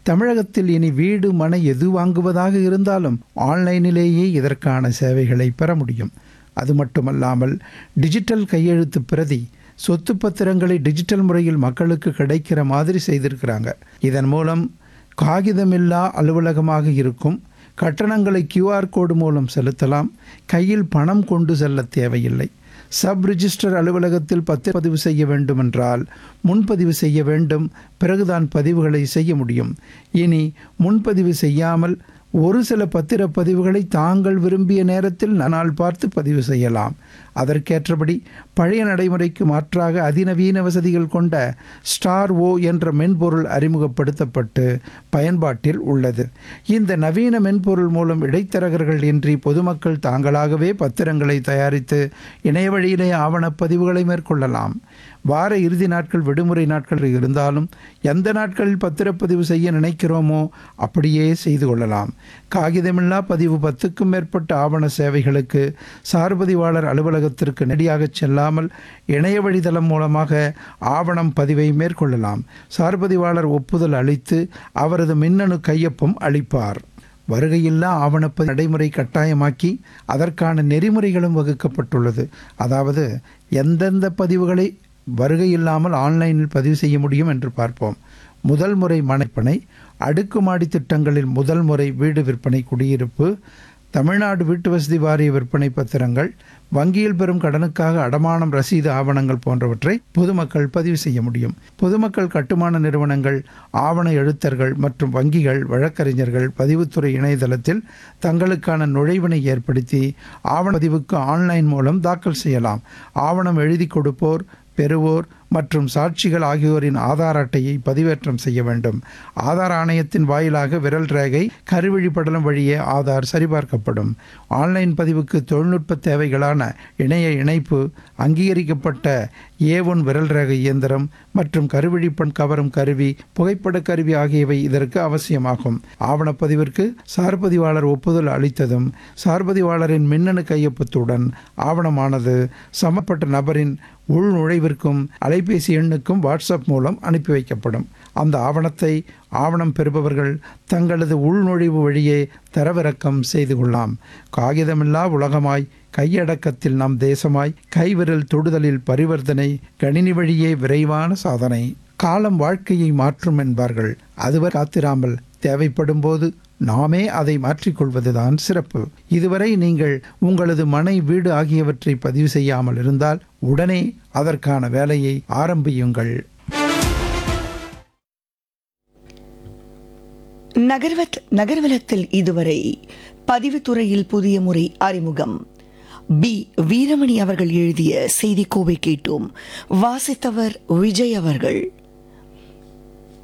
தமிழகத்தில் இனி வீடு மனை எது வாங்குவதாக இருந்தாலும் ஆன்லைனிலேயே இதற்கான சேவைகளை பெற முடியும் அது மட்டுமல்லாமல் டிஜிட்டல் கையெழுத்து பிரதி சொத்து பத்திரங்களை டிஜிட்டல் முறையில் மக்களுக்கு கிடைக்கிற மாதிரி செய்திருக்கிறாங்க இதன் மூலம் காகிதமில்லா அலுவலகமாக இருக்கும் கட்டணங்களை கியூஆர் கோடு மூலம் செலுத்தலாம் கையில் பணம் கொண்டு செல்ல தேவையில்லை சப் ரிஜிஸ்டர் அலுவலகத்தில் பத்திரப்பதிவு செய்ய வேண்டுமென்றால் முன்பதிவு செய்ய வேண்டும் பிறகுதான் பதிவுகளை செய்ய முடியும் இனி முன்பதிவு செய்யாமல் ஒரு சில பத்திரப்பதிவுகளை தாங்கள் விரும்பிய நேரத்தில் நாள் பார்த்து பதிவு செய்யலாம் அதற்கேற்றபடி பழைய நடைமுறைக்கு மாற்றாக அதிநவீன வசதிகள் கொண்ட ஸ்டார் ஓ என்ற மென்பொருள் அறிமுகப்படுத்தப்பட்டு பயன்பாட்டில் உள்ளது இந்த நவீன மென்பொருள் மூலம் இடைத்தரகர்கள் இன்றி பொதுமக்கள் தாங்களாகவே பத்திரங்களை தயாரித்து இணைய வழியிலே ஆவணப்பதிவுகளை மேற்கொள்ளலாம் வார இறுதி நாட்கள் விடுமுறை நாட்கள் இருந்தாலும் எந்த நாட்களில் பத்திரப்பதிவு செய்ய நினைக்கிறோமோ அப்படியே செய்து கொள்ளலாம் காகிதமில்லா பதிவு பத்துக்கும் மேற்பட்ட ஆவண சேவைகளுக்கு சார்பதிவாளர் அலுவலகத்திற்கு நெடியாகச் செல்லாமல் இணைய வழிதளம் மூலமாக ஆவணம் பதிவை மேற்கொள்ளலாம் சார்பதிவாளர் ஒப்புதல் அளித்து அவரது மின்னணு கையொப்பம் அளிப்பார் வருகையில்லா ஆவணப்ப நடைமுறை கட்டாயமாக்கி அதற்கான நெறிமுறைகளும் வகுக்கப்பட்டுள்ளது அதாவது எந்தெந்த பதிவுகளை வருகை இல்லாமல் ஆன்லைனில் பதிவு செய்ய முடியும் என்று பார்ப்போம் முதல் முறை மனைப்பனை அடுக்குமாடி திட்டங்களில் முதல் முறை வீடு விற்பனை குடியிருப்பு தமிழ்நாடு வீட்டு வசதி வாரிய விற்பனை பத்திரங்கள் வங்கியில் பெறும் கடனுக்காக அடமானம் ரசீது ஆவணங்கள் போன்றவற்றை பொதுமக்கள் பதிவு செய்ய முடியும் பொதுமக்கள் கட்டுமான நிறுவனங்கள் ஆவண எழுத்தர்கள் மற்றும் வங்கிகள் வழக்கறிஞர்கள் பதிவுத்துறை இணையதளத்தில் தங்களுக்கான நுழைவினை ஏற்படுத்தி ஆவண பதிவுக்கு ஆன்லைன் மூலம் தாக்கல் செய்யலாம் ஆவணம் எழுதி கொடுப்போர் பெறுவோர் மற்றும் சாட்சிகள் ஆகியோரின் ஆதார் அட்டையை பதிவேற்றம் செய்ய வேண்டும் ஆதார் ஆணையத்தின் வாயிலாக விரல் ரேகை கருவிழி படலம் வழியே ஆதார் சரிபார்க்கப்படும் ஆன்லைன் பதிவுக்கு தொழில்நுட்ப தேவைகளான இணைய இணைப்பு அங்கீகரிக்கப்பட்ட ஏ ஒன் விரல் ரேகை இயந்திரம் மற்றும் கருவிழிப்பண் கவரும் கருவி புகைப்பட கருவி ஆகியவை இதற்கு அவசியமாகும் ஆவணப்பதிவிற்கு சார்பதிவாளர் ஒப்புதல் அளித்ததும் சார்பதிவாளரின் மின்னணு கையொப்பத்துடன் ஆவணமானது சம்பப்பட்ட நபரின் உள் நுழைவிற்கும் அலைபேசி எண்ணுக்கும் வாட்ஸ்அப் மூலம் அனுப்பி வைக்கப்படும் அந்த ஆவணத்தை ஆவணம் பெறுபவர்கள் தங்களது உள்நுழைவு வழியே தரவிறக்கம் செய்து கொள்ளலாம் காகிதமில்லா உலகமாய் கையடக்கத்தில் நம் தேசமாய் கைவிரல் தொடுதலில் பரிவர்த்தனை கணினி வழியே விரைவான சாதனை காலம் வாழ்க்கையை மாற்றும் என்பார்கள் அதுவரை காத்திராமல் தேவைப்படும் போது நாமே அதை மாற்றிக்கொள்வதுதான் சிறப்பு இதுவரை நீங்கள் உங்களது மனை வீடு ஆகியவற்றை பதிவு செய்யாமல் இருந்தால் உடனே அதற்கான வேலையை ஆரம்பியுங்கள் நகர்வத் நகர்வலத்தில் இதுவரை பதிவுத்துறையில் புதிய முறை அறிமுகம் பி வீரமணி அவர்கள் எழுதிய செய்திக்கோவை கேட்டோம் வாசித்தவர் விஜய் அவர்கள்